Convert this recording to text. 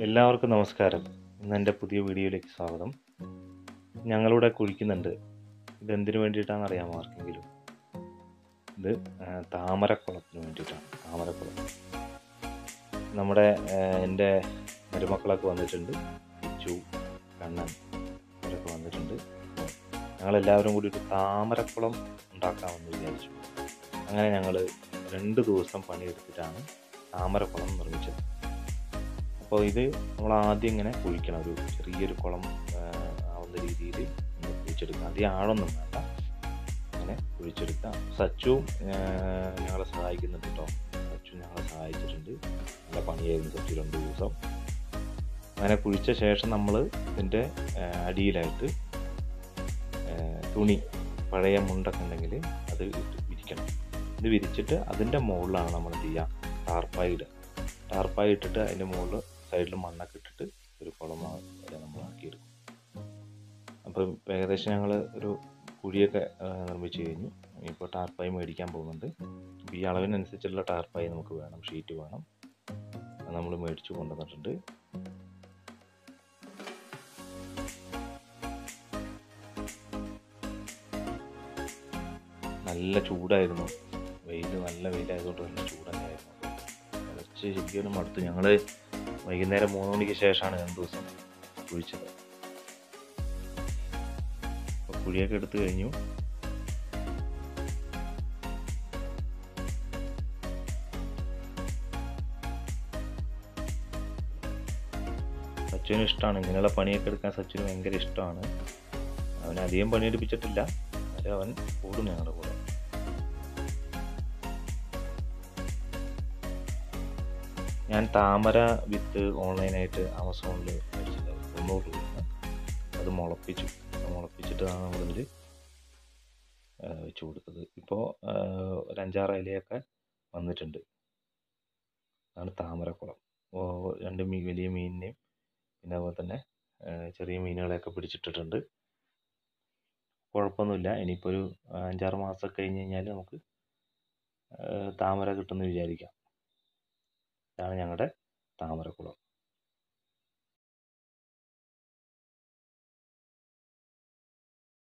എല്ലാവർക്കും നമസ്കാരം ഇന്ന് എൻ്റെ പുതിയ വീഡിയോയിലേക്ക് സ്വാഗതം ഞങ്ങളിവിടെ കുഴിക്കുന്നുണ്ട് ഇതെന്തിനു വേണ്ടിയിട്ടാണെന്ന് അറിയാമോ ആർക്കെങ്കിലും ഇത് ആ, താമരക്കുളത്തിന് വേണ്ടിയിട്ടാണ് താമരക്കുളം നമ്മുടെ ആ, എൻ്റെ മരുമക്കളൊക്കെ വന്നിട്ടുണ്ട് ചു കണ്ണൻ അവരൊക്കെ വന്നിട്ടുണ്ട് ഞങ്ങളെല്ലാവരും കൂടി ഒരു താമരക്കുളം ഉണ്ടാക്കാമെന്ന് വിചാരിച്ചു അങ്ങനെ ഞങ്ങൾ രണ്ട് ദിവസം പണിയെടുത്തിട്ടാണ് താമരക്കുളം നിർമ്മിച്ചത് അപ്പോൾ ഇത് നമ്മൾ ആദ്യം ഇങ്ങനെ കുഴിക്കണം ഒരു ചെറിയൊരു കുളം ആ, ആവുന്ന രീതിയിൽ ഇങ്ങനെ കുഴിച്ചെടുക്കാം അധികം ആഴമൊന്നും വേണ്ട അങ്ങനെ കുഴിച്ചെടുക്കാം സച്ചുവും ആ, ഞങ്ങളെ സഹായിക്കുന്നുണ്ട് കേട്ടോ സച്ചു ഞങ്ങളെ സഹായിച്ചിട്ടുണ്ട് നല്ല പണിയായിരുന്നു സച്ചു രണ്ട് ദിവസം അങ്ങനെ കുഴിച്ച ശേഷം നമ്മൾ ഇതിൻ്റെ ആ, അടിയിലായിട്ട് ആ, തുണി പഴയ മുണ്ടൊക്കെ ഉണ്ടെങ്കിൽ അത് ഇട്ട് വിരിക്കണം ഇത് വിരിച്ചിട്ട് അതിൻ്റെ മുകളിലാണ് നമ്മൾ എന്ത് ചെയ്യുക ടാർപ്പായി ഇടുക ടാർപ്പായി ഇട്ടിട്ട് അതിൻ്റെ മുകളിൽ സൈഡിൽ മണ്ണൊക്കെ ഇട്ടിട്ട് ഒരു കുളം വരെ നമ്മൾ ആക്കിയെടുക്കും അപ്പം ഇപ്പം ഏകദേശം ഞങ്ങൾ ഒരു കുഴിയൊക്കെ ആ, നിർമ്മിച്ച് കഴിഞ്ഞു ഇപ്പോൾ ടാർപ്പായി മേടിക്കാൻ പോകുന്നുണ്ട് അപ്പോൾ ഈ അളവിനനുസരിച്ചുള്ള ടാർപ്പായി നമുക്ക് വേണം ഷീറ്റ് വേണം അത് നമ്മൾ മേടിച്ചു കൊണ്ടുവന്നിട്ടുണ്ട് നല്ല ചൂടായിരുന്നു വെയിൽ നല്ല വെയിലായതുകൊണ്ട് നല്ല ചൂട് തന്നെയായിരുന്നു കുറച്ച് ശരിക്കും മടുത്തു ഞങ്ങൾ വൈകുന്നേരം മൂന്ന് മണിക്ക് ശേഷമാണ് രണ്ട് ദിവസം കുഴിച്ചത് അപ്പോൾ കുഴിയൊക്കെ എടുത്തു കഴിഞ്ഞു സച്ചുവിന് ഇഷ്ടമാണ് ഇങ്ങനെയുള്ള പണിയൊക്കെ എടുക്കാൻ സച്ചുവിന് ഭയങ്കര ഇഷ്ടമാണ് അവൻ അധികം പണിയെടുപ്പിച്ചിട്ടില്ല എന്നാലും അവൻ കൂടും ഞങ്ങളുടെ കൂടെ ഞാൻ താമര വിത്ത് ഓൺലൈനായിട്ട് ആമസോണിൽ മേടിച്ചത് തൊണ്ണൂറ് രൂപയാണ് അത് മുളപ്പിച്ചു അത് മുളപ്പിച്ചിട്ടാണ് നമ്മളിതിൽ വെച്ച് കൊടുത്തത് ഇപ്പോൾ ഒരു അഞ്ചാറ് ഇലയൊക്കെ വന്നിട്ടുണ്ട് അതാണ് താമരക്കുളം ഓ, രണ്ട് മീ വലിയ മീനിനെയും പിന്നെ അതുപോലെ തന്നെ ആ, ചെറിയ മീനുകളെയൊക്കെ പിടിച്ചിട്ടിട്ടുണ്ട് കുഴപ്പമൊന്നുമില്ല ഇനിയിപ്പോൾ ഒരു അഞ്ചാറ് മാസം കഴിഞ്ഞ് കഴിഞ്ഞാൽ നമുക്ക് ആ, താമര കിട്ടുമെന്ന് വിചാരിക്കാം ഇതാണ് ഞങ്ങളുടെ താമരക്കുളം